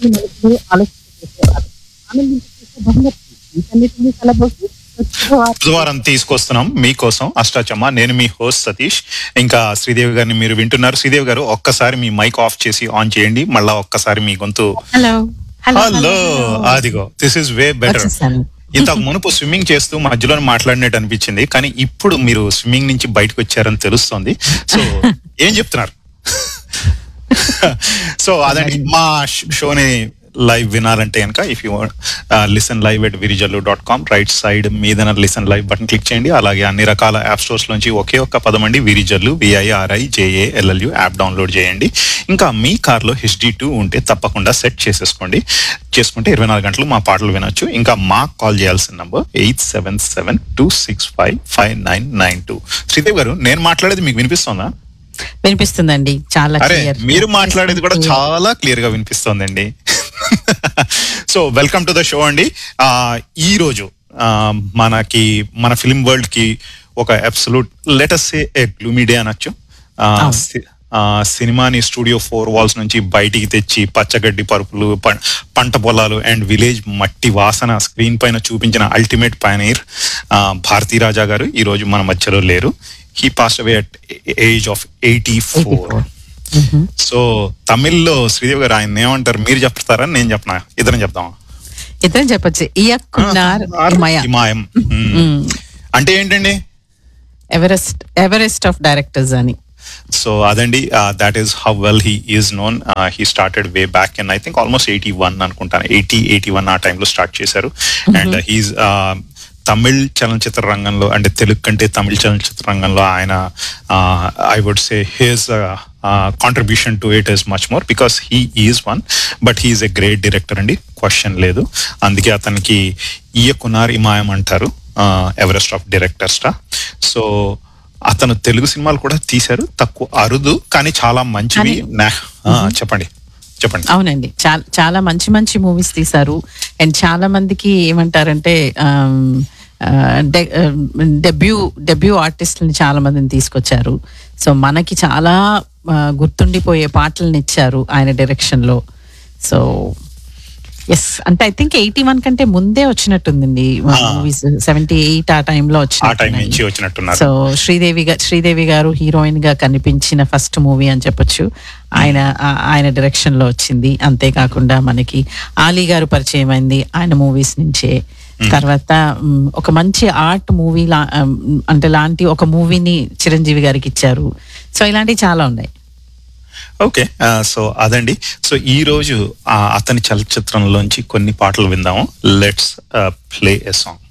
ప్రతి మనుషులు ఆలోచించేవారు ఆనందించేసే బహుమతి వీటన్నిటిని కలబోసి శుక్రవారం బుధవారం తీసుకొస్తున్నాం మీకోసం అష్టాచమ్మ నేను మీ హోస్ట్ సతీష్ ఇంకా శ్రీదేవి గారిని మీరు వింటున్నారు శ్రీదేవి గారు ఒక్కసారి మీ మైక్ ఆఫ్ చేసి ఆన్ చేయండి మళ్ళా ఒక్కసారి మీ గొంతు హలో హలో అదిగో దిస్ ఇస్ వే బెటర్ వచ్చేసాను ఇంతకు మునుపు స్విమ్మింగ్ చేస్తూ మధ్యలో మాట్లాడినట్టు అనిపించింది కానీ ఇప్పుడు మీరు స్విమ్మింగ్ నుంచి బయటకు వచ్చారని తెలుస్తోంది సో ఏం చెప్తున్నారు సో అదండి మా షోని లైవ్ వినాలంటే కనుక if you listen live at Virijallu dot com right side మీద లిసన్ లైవ్ బటన్ క్లిక్ చేయండి అలాగే అన్ని రకాల యాప్ స్టోర్స్ నుంచి ఒకే ఒక్క పదం అండి Virijallu V I R I J A L L U app download చేయండి ఇంకా మీ కార్లో హెచ్డి టూ ఉంటే తప్పకుండా సెట్ చేసేసుకోండి చేసుకుంటే ఇరవై నాలుగు గంటలు మా పాటలు వినొచ్చు ఇంకా మాకు కాల్ చేయాల్సిన number eight seven seven two six five five nine nine two Sridev గారు నేను మాట్లాడేది మీకు వినిపిస్తుందా వినిపిస్తుందండి చాలా అరే క్లియర్ మీరు మాట్లాడేది కూడా చాలా క్లియర్ గా వినిపిస్తోందండి so welcome to the show అండి ఆ ఈ రోజు ఆ, మనకి మన ఫిలిం వరల్డ్ కి ఒక absolute let us a gloomy day అనొచ్చు ఆ, అవును. సి- ఆ, సినిమాని స్టూడియో ఫోర్ వాల్స్ నుంచి బయటికి తెచ్చి పచ్చగడ్డి పరుపులు పం- పంట పొలాలు అండ్ విలేజ్ మట్టి వాసన స్క్రీన్ పైన చూపించిన అల్టిమేట్ పయనీర్ భారతీ రాజా గారు ఈ రోజు మన మధ్యలో లేరు he passed away at age of eighty four so తమిళ్లో శ్రీదేవి గారు ఆయన ఏమంటారు మీరు చెప్తారా నేను చెప్పనా ఇద్దరం చెప్దామా ఇద్దరం చెప్పొచ్చు ఇయక్కున్నార్ ఇమయ హిమాయం మ్మ్. అంటే ఏంటండి ఎవరెస్ట్ ఎవరెస్ట్ ఆఫ్ డైరెక్టర్స్ అని సో అదండి that is how well he is known he started way back in I think almost eighty one అనుకుంటాను ఎయిటీ ఎయిటీ వన్ ఆ టైంలో స్టార్ట్ చేశారు అండ్ హీస్ తమిళ్ చలనచిత్ర రంగంలో అంటే తెలుగు కంటే తమిళ చలనచిత్ర రంగంలో ఆయన I would say his contribution to it is much more because he is one but he is a great director అండి క్వశ్చన్ లేదు అందుకే అతనికి ఇయకునార్ ఇమాయం అంటారు ఎవరెస్ట్ ఆఫ్ డైరెక్టర్స్ సో అతను తెలుగు సినిమాలు కూడా తీశారు తక్కువ అరుదు కానీ చాలా మంచివి నా- ఆ, చెప్పండి చెప్పండి అవునండి చాలా చాలా మంచి మంచి మూవీస్ తీశారు అండ్ చాలా మందికి ఏమంటారంటే డెబ్యూ డెబ్యూ ఆర్టిస్ట్ని చాలా మందిని తీసుకొచ్చారు సో మనకి చాలా ఆ, గుర్తుండిపోయే పాటలను ఇచ్చారు ఆయన డైరెక్షన్ లో సో ఎస్ అంటే ఐ థింక్ ఎయిటీ వన్ కంటే ముందే వచ్చినట్టుందండి మూవీస్ సెవెంటీ ఎయిట్ ఆ టైంలో ఆ టైం వచ్చిన నుంచి వచ్చినట్టున్నారు సో శ్రీదేవి గా శ్రీదేవి గారు హీరోయిన్ గా కనిపించిన ఫస్ట్ మూవీ అని చెప్పొచ్చు ఆయన ఆ- ఆయన డైరెక్షన్ లో వచ్చింది అంతేకాకుండా మనకి ఆలీ గారు పరిచయం అయింది ఆయన మూవీస్ నుంచే తర్వాత మ్, ఒక మంచి ఆర్ట్ మూవీ లా మ్, అంటే లాంటి ఒక మూవీని చిరంజీవి గారికి ఇచ్చారు సో ఇలాంటివి చాలా ఉన్నాయి ఓకే సో అదండి సో ఈ రోజు ఆ, అతని చలచిత్రంలోంచి కొన్ని పాటలు విందాము లెట్స్ ప్లే ఎ సాంగ్